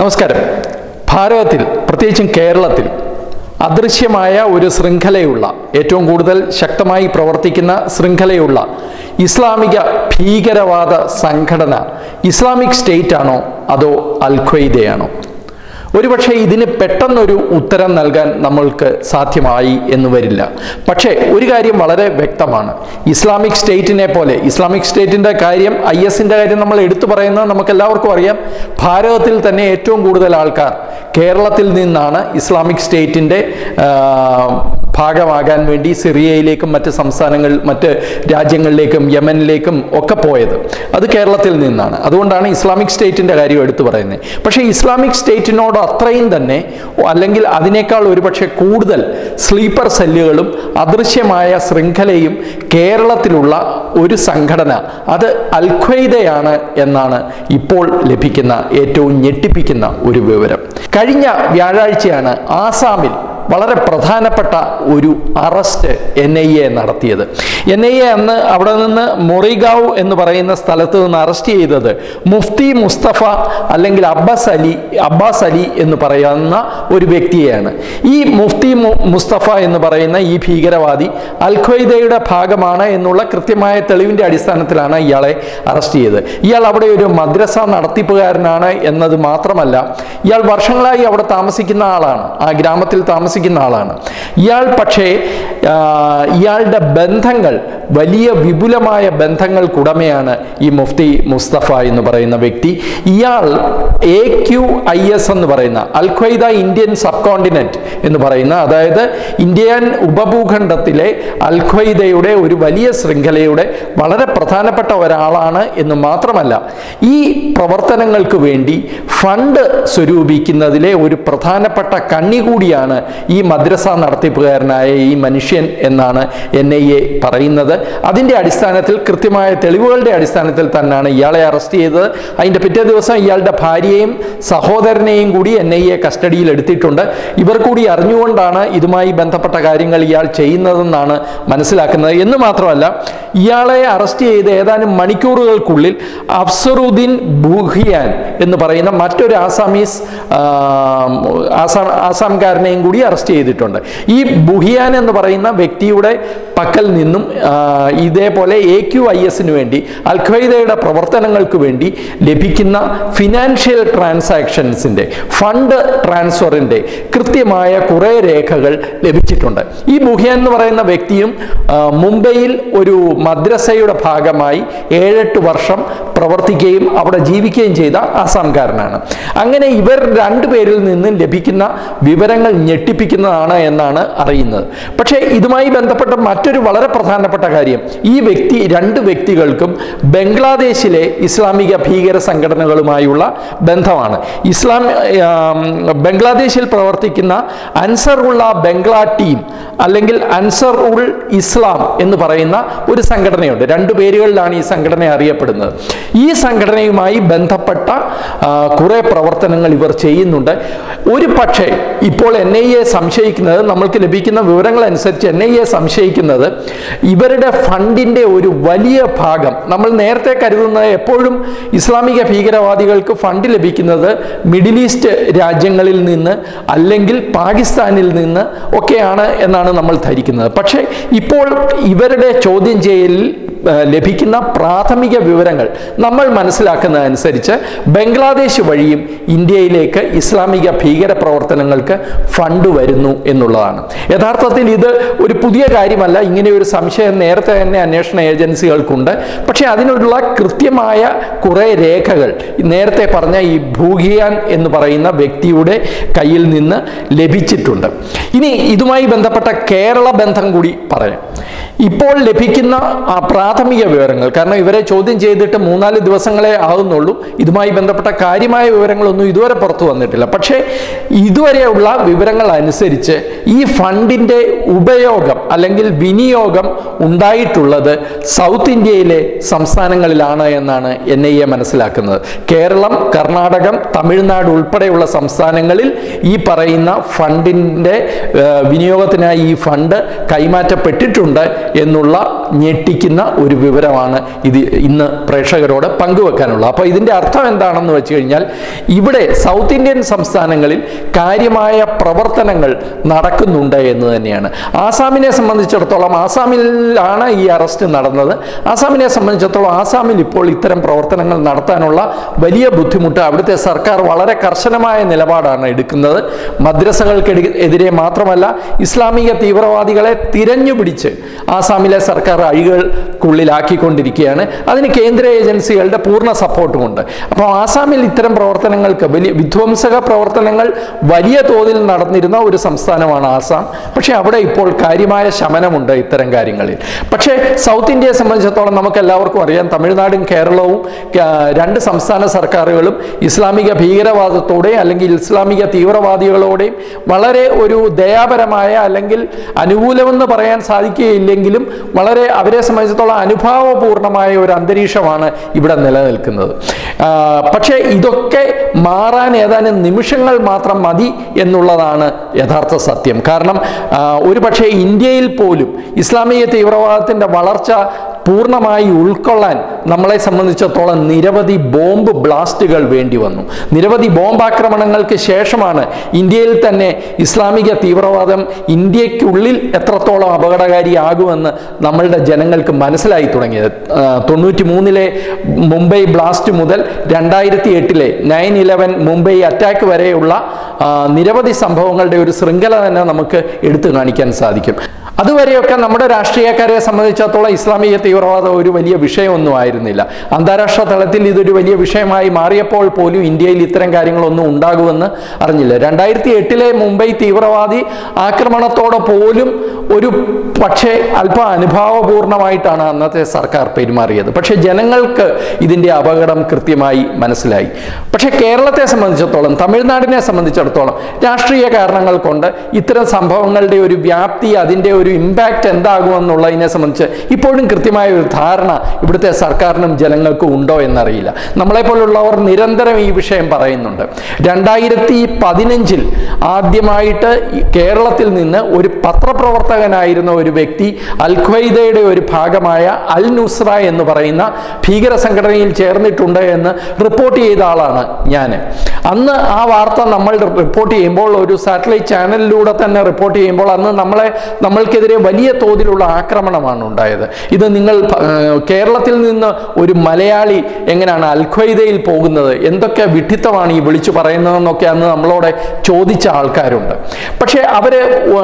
നമസ്കാരം ഭാരതത്തിൽ പ്രത്യേകിച്ചും കേരളത്തിൽ അദൃശ്യമായ ഒരു ശൃംഖലയുള്ള ഏറ്റവും കൂടുതൽ ശക്തമായി പ്രവർത്തിക്കുന്ന ശൃംഖലയുള്ള ഇസ്ലാമിക ഭീകരവാദ സംഘടന ഇസ്ലാമിക് സ്റ്റേറ്റ് ആണോ അതോ അൽ ഖ്വയ്ദയാണോ ഒരുപക്ഷെ ഇതിന് പെട്ടെന്നൊരു ഉത്തരം നൽകാൻ നമ്മൾക്ക് സാധ്യമായി എന്ന് വരില്ല പക്ഷേ ഒരു കാര്യം വളരെ വ്യക്തമാണ് ഇസ്ലാമിക് സ്റ്റേറ്റിനെ പോലെ ഇസ്ലാമിക് സ്റ്റേറ്റിന്റെ കാര്യം ഐ എസിന്റെ കാര്യം നമ്മൾ എടുത്തു പറയുന്നത് നമുക്ക് എല്ലാവർക്കും അറിയാം ഭാരതത്തിൽ തന്നെ ഏറ്റവും കൂടുതൽ ആൾക്കാർ കേരളത്തിൽ നിന്നാണ് ഇസ്ലാമിക് സ്റ്റേറ്റിന്റെ ആ, ഭാഗമാകാൻ വേണ്ടി സിറിയയിലേക്കും മറ്റ് സംസ്ഥാനങ്ങൾ മറ്റ് രാജ്യങ്ങളിലേക്കും യമനിലേക്കും ഒക്കെ പോയത് അത് കേരളത്തിൽ നിന്നാണ് അതുകൊണ്ടാണ് ഇസ്ലാമിക് സ്റ്റേറ്റിന്റെ കാര്യം എടുത്തു പറയുന്നത് പക്ഷേ ഇസ്ലാമിക് സ്റ്റേറ്റിനോട് അത്രയും തന്നെ അല്ലെങ്കിൽ അതിനേക്കാൾ ഒരുപക്ഷെ കൂടുതൽ സ്ലീപ്പർ സെല്ലുകളും അദൃശ്യമായ ശൃംഖലയും കേരളത്തിലുള്ള ഒരു സംഘടന അത് അൽഖ്വയ്ദയാണ് എന്നാണ് ഇപ്പോൾ ലഭിക്കുന്ന ഏറ്റവും ഞെട്ടിപ്പിക്കുന്ന ഒരു വിവരം കഴിഞ്ഞ വ്യാഴാഴ്ചയാണ് ആസാമിൽ വളരെ പ്രധാനപ്പെട്ട ഒരു അറസ്റ്റ് എൻ ഐ എ നടത്തിയത് എൻ ഐ എ അന്ന് അവിടെ നിന്ന് മൊറിഗാവ് എന്ന് പറയുന്ന സ്ഥലത്ത് നിന്ന് അറസ്റ്റ് ചെയ്തത് മുഫ്തി മുസ്തഫ അല്ലെങ്കിൽ അബ്ബാസ് അലി അബ്ബാസ് അലി എന്ന് പറയുന്ന ഒരു വ്യക്തിയെയാണ് ഈ മുഫ്തി മു- മുസ്തഫ എന്ന് പറയുന്ന ഈ ഭീകരവാദി അൽ ഖ്വയ്ദയുടെ ഭാഗമാണ് എന്നുള്ള കൃത്യമായ തെളിവിന്റെ അടിസ്ഥാനത്തിലാണ് ഇയാളെ അറസ്റ്റ് ചെയ്തത് ഇയാൾ അവിടെ ഒരു മദ്രസ നടത്തിപ്പുകാരനാണ് എന്നത് മാത്രമല്ല ഇയാൾ വർഷങ്ങളായി അവിടെ താമസിക്കുന്ന ആളാണ് ആ ഗ്രാമത്തിൽ താമസിക്കുന്ന ആളാണ് ഇയാൾ പക്ഷേ ആ, ഇയാളുടെ ബന്ധങ്ങൾ വലിയ വിപുലമായ ബന്ധങ്ങൾക്കുടമയാണ് ഈ മുഫ്തി മുസ്തഫ എന്ന് പറയുന്ന വ്യക്തി ഇയാൾ എ ക്യു ഐ എസ് എന്ന് പറയുന്ന al Qaeda Indian subcontinent എന്ന് പറയുന്ന അതായത് ഇന്ത്യൻ ഉപഭൂഖണ്ഡത്തിലെ അൽ ഖ്വയ്ദയുടെ ഒരു വലിയ ശൃംഖലയുടെ വളരെ പ്രധാനപ്പെട്ട ഒരാളാണ് എന്ന് മാത്രമല്ല ഈ പ്രവർത്തനങ്ങൾക്ക് വേണ്ടി ഫണ്ട് സ്വരൂപിക്കുന്നതിലെ ഒരു പ്രധാനപ്പെട്ട കണ്ണി കൂടിയാണ് ഈ മദ്രസ നടത്തിപ്പുകാരനായ ഈ മനുഷ്യൻ എന്നാണ് എൻ ഐ എ പറയുന്നത് അതിൻ്റെ അടിസ്ഥാനത്തിൽ കൃത്യമായ തെളിവുകളുടെ അടിസ്ഥാനത്തിൽ തന്നെയാണ് ഇയാളെ അറസ്റ്റ് ചെയ്തത് അതിൻ്റെ പിറ്റേ ദിവസം ഇയാളുടെ ഭാര്യയെയും സഹോദരനെയും കൂടി എൻ ഐ എ കസ്റ്റഡിയിൽ എടുത്തിട്ടുണ്ട് ഇവർ കൂടി അറിഞ്ഞുകൊണ്ടാണ് ഇതുമായി ബന്ധപ്പെട്ട കാര്യങ്ങൾ ഇയാൾ ചെയ്യുന്നതെന്നാണ് മനസ്സിലാക്കുന്നത് എന്ന് മാത്രമല്ല ഇയാളെ അറസ്റ്റ് ചെയ്ത് ഏതാനും മണിക്കൂറുകൾക്കുള്ളിൽ അഫ്സറുദ്ദീൻ ബുഹിയാൻ എന്ന് പറയുന്ന മറ്റൊരു ആസാമീസ് ആ, ആസാം ആസാംകാരനെയും കൂടി അറസ്റ്റ് ചെയ്തിട്ടുണ്ട് ഈ ബുഹിയാൻ എന്ന് പറയുന്ന വ്യക്തിയുടെ പക്കൽ നിന്നും ആ, ഇതേപോലെ എ ക്യു ഐ എസിന് വേണ്ടി അൽ ഖ്വയ്ദയുടെ പ്രവർത്തനങ്ങൾക്ക് വേണ്ടി ലഭിക്കുന്ന ഫിനാൻഷ്യൽ ട്രാൻസാക്ഷൻസിൻ്റെ ഫണ്ട് ട്രാൻസ്ഫറിൻ്റെ കൃത്യമായ കുറേ രേഖകൾ ലഭിച്ചിട്ടുണ്ട് ഈ ബുഹിയാൻ എന്ന് പറയുന്ന വ്യക്തിയും ആ, മുംബൈയിൽ ഒരു മദ്രസയുടെ ഭാഗമായി ഏഴെട്ട് വർഷം പ്രവർത്തിക്കുകയും അവിടെ ജീവിക്കുകയും ചെയ്ത ആസാംകാരനാണ് അങ്ങനെ ഇവർ രണ്ടുപേരിൽ നിന്നും ലഭിക്കുന്ന വിവരങ്ങൾ ഞെട്ടിപ്പിക്കുന്നതാണ് എന്നാണ് അറിയുന്നത് പക്ഷേ ഇതുമായി ബന്ധപ്പെട്ട മറ്റൊരു വളരെ പ്രധാനപ്പെട്ട കാര്യം ഈ വ്യക്തി രണ്ട് വ്യക്തികൾക്കും ബംഗ്ലാദേശിലെ ഇസ്ലാമിക ഭീകര സംഘടനകളുമായുള്ള ബന്ധമാണ് ഇസ്ലാം ആം, ബംഗ്ലാദേശിൽ പ്രവർത്തിക്കുന്ന അൻസർ ഉള്ള ബംഗ്ലാ ടീം അല്ലെങ്കിൽ അൻസർ ഉൾ ഇസ്ലാം എന്ന് പറയുന്ന ഒരു സംഘടനയുണ്ട് രണ്ട് പേരുകളിലാണ് ഈ സംഘടന അറിയപ്പെടുന്നത് ഈ സംഘടനയുമായി ബന്ധപ്പെട്ട ആ, കുറെ പ്രവർത്തനങ്ങൾ ഇവർ ചെയ്യുന്നുണ്ട് ഒരു പക്ഷേ ഇപ്പോൾ എൻ ഐ എ സംശയിക്കുന്നത് നമ്മൾക്ക് ലഭിക്കുന്ന വിവരങ്ങൾ അനുസരിച്ച് എൻ ഐ എ സംശയിക്കുന്നത് ഇവരുടെ ഫണ്ടിന്റെ ഒരു വലിയ ഭാഗം നമ്മൾ നേരത്തെ കരുതുന്നത് എപ്പോഴും ഇസ്ലാമിക ഭീകരവാദികൾക്ക് ഫണ്ട് ലഭിക്കുന്നത് മിഡിൽ ഈസ്റ്റ് രാജ്യങ്ങളിൽ നിന്ന് അല്ലെങ്കിൽ പാകിസ്ഥാനിൽ നിന്ന് ഒക്കെയാണ് എന്നാണ് നമ്മൾ ധരിക്കുന്നത് പക്ഷേ ഇപ്പോൾ ഇവരുടെ ചോദ്യം ചെയ്യലിൽ ആ, ലഭിക്കുന്ന പ്രാഥമിക വിവരങ്ങൾ നമ്മൾ മനസ്സിലാക്കുന്നതനുസരിച്ച് ബംഗ്ലാദേശ് വഴിയും ഇന്ത്യയിലേക്ക് ഇസ്ലാമിക ഭീകര പ്രവർത്തനങ്ങൾക്ക് ഫണ്ട് വരുന്നു എന്നുള്ളതാണ് യഥാർത്ഥത്തിൽ ഇത് ഒരു പുതിയ കാര്യമല്ല ഇങ്ങനെ ഒരു സംശയം നേരത്തെ തന്നെ അന്വേഷണ ഏജൻസികൾക്കുണ്ട് പക്ഷേ അതിനുള്ള കൃത്യമായ കുറേ രേഖകൾ നേരത്തെ പറഞ്ഞ ഈ ഭൂഗിയാൻ എന്ന് പറയുന്ന വ്യക്തിയുടെ കയ്യിൽ നിന്ന് ലഭിച്ചിട്ടുണ്ട് ഇനി ഇതുമായി ബന്ധപ്പെട്ട കേരള ബന്ധം കൂടി പറയാം ഇപ്പോൾ ലഭിക്കുന്ന ആ പ്രാഥമിക വിവരങ്ങൾ കാരണം ഇവരെ ചോദ്യം ചെയ്തിട്ട് മൂന്നാല് ദിവസങ്ങളെ ആകുന്നുള്ളൂ ഇതുമായി ബന്ധപ്പെട്ട കാര്യമായ വിവരങ്ങളൊന്നും ഇതുവരെ പുറത്തു വന്നിട്ടില്ല പക്ഷേ ഇതുവരെയുള്ള വിവരങ്ങൾ അനുസരിച്ച് ഈ ഫണ്ടിൻ്റെ ഉപയോഗം അല്ലെങ്കിൽ വിനിയോഗം ഉണ്ടായിട്ടുള്ളത് സൗത്ത് ഇന്ത്യയിലെ സംസ്ഥാനങ്ങളിലാണ് എന്നാണ് എൻ ഐ എ മനസ്സിലാക്കുന്നത് കേരളം കർണാടകം തമിഴ്നാട് ഉൾപ്പെടെയുള്ള സംസ്ഥാനങ്ങളിൽ ഈ പറയുന്ന ഫണ്ടിൻ്റെ വിനിയോഗത്തിനായി ഈ ഫണ്ട് കൈമാറ്റപ്പെട്ടിട്ടുണ്ട് എന്നുള്ള ഞെട്ടിക്കുന്ന ഒരു വിവരമാണ് ഇത് ഇന്ന് പ്രേക്ഷകരോട് പങ്കുവെക്കാനുള്ളത് അപ്പോൾ ഇതിൻ്റെ അർത്ഥം എന്താണെന്ന് വെച്ച് കഴിഞ്ഞാൽ ഇവിടെ സൗത്ത് ഇന്ത്യൻ സംസ്ഥാനങ്ങളിൽ കാര്യമായ പ്രവർത്തനങ്ങൾ നടക്കുന്നുണ്ട് എന്ന് തന്നെയാണ് ആസാമിനെ സംബന്ധിച്ചിടത്തോളം ആസാമിലാണ് ഈ അറസ്റ്റ് നടന്നത് ആസാമിനെ സംബന്ധിച്ചിടത്തോളം ആസാമിൽ ഇപ്പോൾ ഇത്തരം പ്രവർത്തനങ്ങൾ നടത്താനുള്ള വലിയ ബുദ്ധിമുട്ട് അവിടുത്തെ സർക്കാർ വളരെ കർശനമായ നിലപാടാണ് എടുക്കുന്നത് മദ്രസകൾക്ക് എതിരെ മാത്രമല്ല ഇസ്ലാമിക തീവ്രവാദികളെ തിരഞ്ഞുപിടിച്ച് ആസാമിലെ സർക്കാർ അഴികൾക്കുള്ളിലാക്കിക്കൊണ്ടിരിക്കുകയാണ് അതിന് കേന്ദ്ര ഏജൻസികളുടെ പൂർണ്ണ സപ്പോർട്ടുമുണ്ട് അപ്പോൾ ആസാമിൽ ഇത്തരം പ്രവർത്തനങ്ങൾക്ക് വലിയ വിധ്വംസക പ്രവർത്തനങ്ങൾ വലിയ തോതിൽ നടന്നിരുന്ന ഒരു സംസ്ഥാനമാണ് ആസാം പക്ഷേ അവിടെ ഇപ്പോൾ കാര്യമായ ശമനമുണ്ട് ഇത്തരം കാര്യങ്ങളിൽ പക്ഷേ സൗത്ത് ഇന്ത്യയെ സംബന്ധിച്ചിടത്തോളം നമുക്ക് എല്ലാവർക്കും അറിയാം തമിഴ്നാടും കേരളവും ആ, രണ്ട് സംസ്ഥാന സർക്കാരുകളും ഇസ്ലാമിക ഭീകരവാദത്തോടെയും അല്ലെങ്കിൽ ഇസ്ലാമിക തീവ്രവാദികളോടെയും വളരെ ഒരു ദയാപരമായ അല്ലെങ്കിൽ അനുകൂലമെന്ന് പറയാൻ സാധിക്കുകയില്ലെങ്കിലും വളരെ അവരെ സംബന്ധിച്ചിടത്തോളം അനുഭാവപൂർണമായ ഒരു അന്തരീക്ഷമാണ് ഇവിടെ നിലനിൽക്കുന്നത് ആ, പക്ഷേ ഇതൊക്കെ മാറാൻ ഏതാനും നിമിഷങ്ങൾ മാത്രം മതി എന്നുള്ളതാണ് യഥാർത്ഥ സത്യം കാരണം ആ, ഒരു പക്ഷേ ഇന്ത്യയിൽ പോലും ഇസ്ലാമിക തീവ്രവാദത്തിൻ്റെ വളർച്ച പൂർണ്ണമായി ഉൾക്കൊള്ളാൻ നമ്മളെ സംബന്ധിച്ചിടത്തോളം നിരവധി ബോംബ് ബ്ലാസ്റ്റുകൾ വേണ്ടി വന്നു നിരവധി ബോംബാക്രമണങ്ങൾക്ക് ശേഷമാണ് ഇന്ത്യയിൽ തന്നെ ഇസ്ലാമിക തീവ്രവാദം ഇന്ത്യക്കുള്ളിൽ എത്രത്തോളം അപകടകാരിയാകുമെന്ന് നമ്മളുടെ ജനങ്ങൾക്ക് മനസ്സിലായി തുടങ്ങിയത് തൊണ്ണൂറ്റി മൂന്നിലെ മുംബൈ ബ്ലാസ്റ്റ് മുതൽ രണ്ടായിരത്തി എട്ടിലെ നയൻ ഇലവൻ മുംബൈ അറ്റാക്ക് വരെയുള്ള ആ, നിരവധി സംഭവങ്ങളുടെ ഒരു ശൃംഖല തന്നെ നമുക്ക് എടുത്തു കാണിക്കാൻ സാധിക്കും അതുവരെയൊക്കെ നമ്മുടെ രാഷ്ട്രീയക്കാരെ സംബന്ധിച്ചിടത്തോളം ഇസ്ലാമിക തീവ്രവാദം ഒരു വലിയ വിഷയമൊന്നും ആയിരുന്നില്ല അന്താരാഷ്ട്ര തലത്തിൽ ഇതൊരു വലിയ വിഷയമായി മാറിയപ്പോൾ പോലും ഇന്ത്യയിൽ ഇത്തരം കാര്യങ്ങളൊന്നും ഉണ്ടാകുമെന്ന് അറിഞ്ഞില്ല രണ്ടായിരത്തി എട്ടിലെ മുംബൈ തീവ്രവാദി ആക്രമണത്തോടെ പോലും ഒരു പക്ഷേ അല്പം അനുഭാവപൂർണമായിട്ടാണ് അന്നത്തെ സർക്കാർ പെരുമാറിയത് പക്ഷേ ജനങ്ങൾക്ക് ഇതിൻ്റെ അപകടം കൃത്യമായി മനസ്സിലായി പക്ഷേ കേരളത്തെ സംബന്ധിച്ചിടത്തോളം തമിഴ്നാടിനെ സംബന്ധിച്ചിടത്തോളം രാഷ്ട്രീയ കാരണങ്ങൾ കൊണ്ട് ഇത്തരം സംഭവങ്ങളുടെ ഒരു വ്യാപ്തി അതിൻ്റെ ഒരു ഇമ്പാക്റ്റ് എന്താകുമെന്നുള്ളതിനെ സംബന്ധിച്ച് ഇപ്പോഴും കൃത്യമായ ഒരു ധാരണ ഇവിടുത്തെ സർക്കാരിനും ജനങ്ങൾക്കും ഉണ്ടോ എന്നറിയില്ല നമ്മളെപ്പോലുള്ളവർ നിരന്തരം ഈ വിഷയം പറയുന്നുണ്ട് രണ്ടായിരത്തി പതിനഞ്ചിൽ ആദ്യമായിട്ട് ഈ കേരളത്തിൽ നിന്ന് ഒരു പത്രപ്രവർത്തകനായിരുന്ന ഒരു വ്യക്തി അൽ ഖ്വയ്ദയുടെ ഒരു ഭാഗമായ അൽ നുസ്ര എന്ന് പറയുന്ന ഭീകര സംഘടനയിൽ ചേർന്നിട്ടുണ്ട് എന്ന് റിപ്പോർട്ട് ചെയ്ത ആളാണ് ഞാൻ അന്ന് ആ വാർത്ത നമ്മൾ റിപ്പോർട്ട് ചെയ്യുമ്പോൾ ഒരു സാറ്റലൈറ്റ് ചാനലിലൂടെ തന്നെ റിപ്പോർട്ട് ചെയ്യുമ്പോൾ അന്ന് നമ്മളെ നമ്മൾക്കെതിരെ വലിയ തോതിലുള്ള ആക്രമണമാണ് ഉണ്ടായത് ഇത് നിങ്ങൾ ആ, കേരളത്തിൽ നിന്ന് ഒരു മലയാളി എങ്ങനെയാണ് അൽ ഖ്വയ്ദയിൽ പോകുന്നത് എന്തൊക്കെ വിഡ്ഢിത്തമാണ് ഈ വിളിച്ചു പറയുന്നതെന്നൊക്കെ അന്ന് നമ്മളോട് ചോദിച്ച ആൾക്കാരുണ്ട് പക്ഷേ അവര്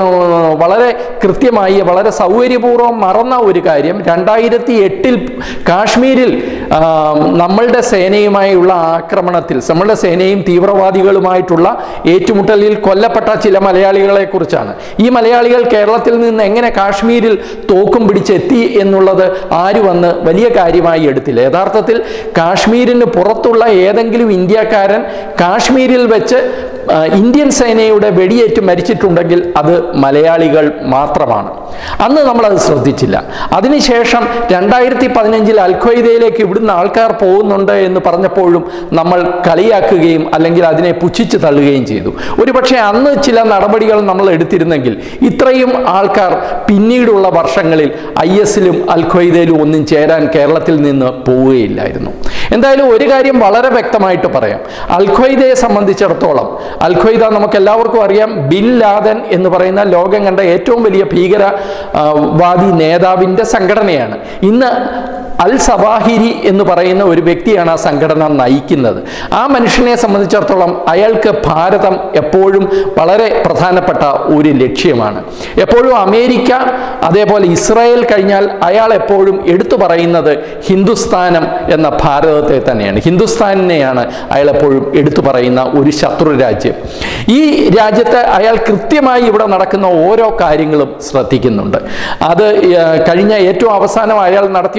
വ- വളരെ കൃത്യമായി വളരെ സൗകര്യപൂർവ്വം മറന്ന ഒരു കാര്യം രണ്ടായിരത്തി എട്ടിൽ കാശ്മീരിൽ ആ, നമ്മളുടെ സേനയുമായുള്ള ആക്രമണത്തിൽ നമ്മളുടെ സേനയും തീവ്രവാദികളുമായിട്ടുള്ള ഏറ്റുമുട്ടലിൽ കൊല്ലപ്പെട്ട ചില മലയാളികളെ കുറിച്ചാണ് ഈ മലയാളികൾ കേരളത്തിൽ നിന്ന് എങ്ങനെ കാശ്മീരിൽ തോക്കും പിടിച്ചെത്തി എന്നുള്ളത് ആര് വന്ന് വലിയ കാര്യമായി എടുത്തില്ല യഥാർത്ഥത്തിൽ കാശ്മീരിന് പുറത്തുള്ള ഏതെങ്കിലും ഇന്ത്യക്കാരൻ കാശ്മീരിൽ വെച്ച് ആ, ഇന്ത്യൻ സേനയുടെ വെടിയേറ്റ് മരിച്ചിട്ടുണ്ടെങ്കിൽ അത് മലയാളികൾ മാത്രമാണ് അന്ന് നമ്മളത് ശ്രദ്ധിച്ചില്ല അതിനുശേഷം രണ്ടായിരത്തി പതിനഞ്ചിൽ അൽഖ്വയ്ദയിലേക്ക് ഇവിടുന്ന് ആൾക്കാർ പോകുന്നുണ്ട് എന്ന് പറഞ്ഞപ്പോഴും നമ്മൾ കളിയാക്കുകയും അല്ലെങ്കിൽ അതിനെ പുച്ഛിച്ച് തള്ളുകയും ചെയ്തു ഒരുപക്ഷെ അന്ന് ചില നടപടികൾ നമ്മൾ എടുത്തിരുന്നെങ്കിൽ ഇത്രയും ആൾക്കാർ പിന്നീടുള്ള വർഷങ്ങളിൽ ഐ എസിലും അൽഖ്വയ്ദയിലും ഒന്നും ചേരാൻ കേരളത്തിൽ നിന്ന് പോവുകയില്ലായിരുന്നു എന്തായാലും ഒരു കാര്യം വളരെ വ്യക്തമായിട്ട് പറയാം അൽഖ്വയ്ദയെ സംബന്ധിച്ചിടത്തോളം അൽഖ്വയ്ദ നമുക്ക് എല്ലാവർക്കും അറിയാം ബിൻ ലാദൻ എന്ന് പറയുന്ന ലോകം കണ്ട ഏറ്റവും വലിയ ഭീകര ആ, വാദി നേതാവിൻ്റെ സംഘടനയാണ് ഇന്ന് അൽ സവാഹിരി എന്ന് പറയുന്ന ഒരു വ്യക്തിയാണ് ആ സംഘടന നയിക്കുന്നത് ആ മനുഷ്യനെ സംബന്ധിച്ചിടത്തോളം അയാൾക്ക് ഭാരതം എപ്പോഴും വളരെ പ്രധാനപ്പെട്ട ഒരു ലക്ഷ്യമാണ് എപ്പോഴും അമേരിക്ക അതേപോലെ ഇസ്രായേൽ കഴിഞ്ഞാൽ അയാൾ എപ്പോഴും എടുത്തു പറയുന്നത് ഹിന്ദുസ്ഥാനം എന്ന ഭാരതത്തെ തന്നെയാണ് ഹിന്ദുസ്ഥാനിനെയാണ് അയാൾ എപ്പോഴും എടുത്തു പറയുന്ന ഒരു ശത്രു രാജ്യം ഈ രാജ്യത്ത് അയാൾ കൃത്യമായി ഇവിടെ നടക്കുന്ന ഓരോ കാര്യങ്ങളും ശ്രദ്ധിക്കുന്നുണ്ട് അത് ഏർ, കഴിഞ്ഞ ഏറ്റവും അവസാനം അയാൾ നടത്തിയ ഒരു പ്രസംഗം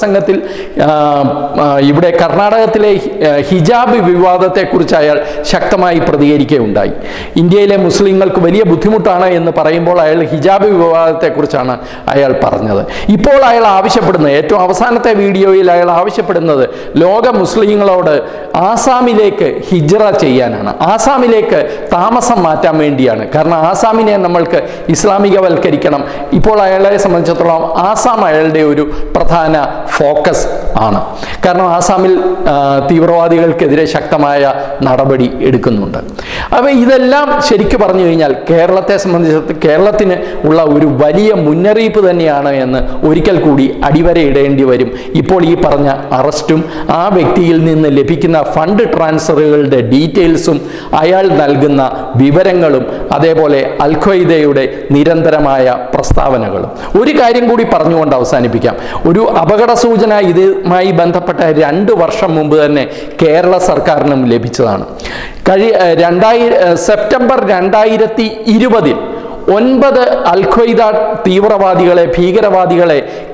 പ്രസംഗത്തിൽ ആ, ആ, ഇവിടെ കർണാടകത്തിലെ ഹി- ആ, ഹിജാബ് വിവാദത്തെക്കുറിച്ച് അയാൾ ശക്തമായി പ്രതികരിക്കുകയുണ്ടായി ഇന്ത്യയിലെ മുസ്ലിങ്ങൾക്ക് വലിയ ബുദ്ധിമുട്ടാണ് എന്ന് പറയുമ്പോൾ അയാൾ ഹിജാബ് വിവാദത്തെക്കുറിച്ചാണ് അയാൾ പറഞ്ഞത് ഇപ്പോൾ അയാൾ ആവശ്യപ്പെടുന്നത് ഏറ്റവും അവസാനത്തെ വീഡിയോയിൽ അയാൾ ആവശ്യപ്പെടുന്നത് ലോക മുസ്ലിങ്ങളോട് ആസാമിലേക്ക് ഹിജ്റ ചെയ്യാനാണ് ആസാമിലേക്ക് താമസം മാറ്റാൻ വേണ്ടിയാണ് കാരണം ആസാമിനെ നമ്മൾക്ക് ഇസ്ലാമികവൽക്കരിക്കണം ഇപ്പോൾ അയാളെ സംബന്ധിച്ചിടത്തോളം ആസാം അയാളുടെ ഒരു പ്രധാന ഫോക്കസ് ആണ് കാരണം ആസാമിൽ ആ, തീവ്രവാദികൾക്കെതിരെ ശക്തമായ നടപടി എടുക്കുന്നുണ്ട് അപ്പോൾ ഇതെല്ലാം ശരിക്കു പറഞ്ഞു കഴിഞ്ഞാൽ കേരളത്തെ സംബന്ധിച്ച് കേരളത്തിന് ഉള്ള ഒരു വലിയ മുന്നറിയിപ്പ് തന്നെയാണ് എന്ന് ഒരിക്കൽ കൂടി അടിവരയിടേണ്ടി വരും ഇപ്പോൾ ഈ പറഞ്ഞ അറസ്റ്റും ആ വ്യക്തിയിൽ നിന്ന് ലഭിക്കുന്ന ഫണ്ട് ട്രാൻസ്ഫറുകളുടെ ഡീറ്റെയിൽസും അയാൾ നൽകുന്ന വിവരങ്ങളും അതേപോലെ അൽഖ്വയ്ദയുടെ നിരന്തരമായ പ്രസ്താവനകളും ഒരു കാര്യം കൂടി പറഞ്ഞുകൊണ്ട് അവസാനിപ്പിക്കാം ഒരു അപകട സൂചന ഇതുമായി ബന്ധപ്പെട്ട രണ്ട് വർഷം മുമ്പ് തന്നെ കേരള സർക്കാരിനും ലഭിച്ചതാണ് കഴി രണ്ടായി സെപ്റ്റംബർ രണ്ടായിരത്തി ഇരുപതിൽ ഒൻപത് അൽഖ്വയ്ദ തീവ്രവാദികളെ ഭീകരവാദികളെ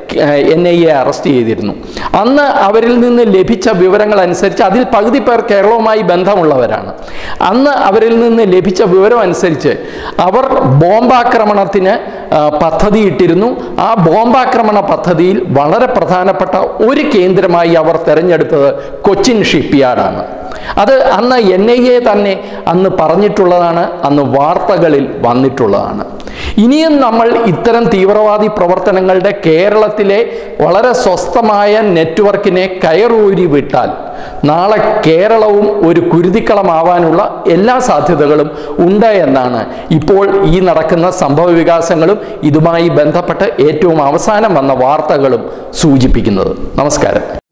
എൻ ഐ എ അറസ്റ്റ് ചെയ്തിരുന്നു അന്ന് അവരിൽ നിന്ന് ലഭിച്ച വിവരങ്ങൾ അനുസരിച്ച് അതിൽ പകുതി പേർ കേരളവുമായി ബന്ധമുള്ളവരാണ് അന്ന് അവരിൽ നിന്ന് ലഭിച്ച വിവരം അനുസരിച്ച് അവർ ബോംബാക്രമണത്തിന് ആ, പദ്ധതിയിട്ടിരുന്നു ആ ബോംബാക്രമണ പദ്ധതിയിൽ വളരെ പ്രധാനപ്പെട്ട ഒരു കേന്ദ്രമായി അവർ തെരഞ്ഞെടുത്തത് കൊച്ചിൻ ഷിപ്പ്യാർഡാണ് അത് അന്ന് എൻ ഐ എ തന്നെ അന്ന് പറഞ്ഞിട്ടുള്ളതാണ് അന്ന് വാർത്തകളിൽ വന്നിട്ടുള്ളതാണ് ഇനിയും നമ്മൾ ഇത്തരം തീവ്രവാദി പ്രവർത്തനങ്ങളുടെ കേരളത്തിലെ വളരെ സ്വസ്ഥമായ നെറ്റ്വർക്കിനെ കയറൂരി വിട്ടാൽ നാളെ കേരളവും ഒരു കുരുതിക്കളമാവാനുള്ള എല്ലാ സാധ്യതകളും ഉണ്ട് എന്നാണ് ഇപ്പോൾ ഈ നടക്കുന്ന സംഭവ വികാസങ്ങളും ഇതുമായി ബന്ധപ്പെട്ട് ഏറ്റവും അവസാനം വന്ന വാർത്തകളും സൂചിപ്പിക്കുന്നത് നമസ്കാരം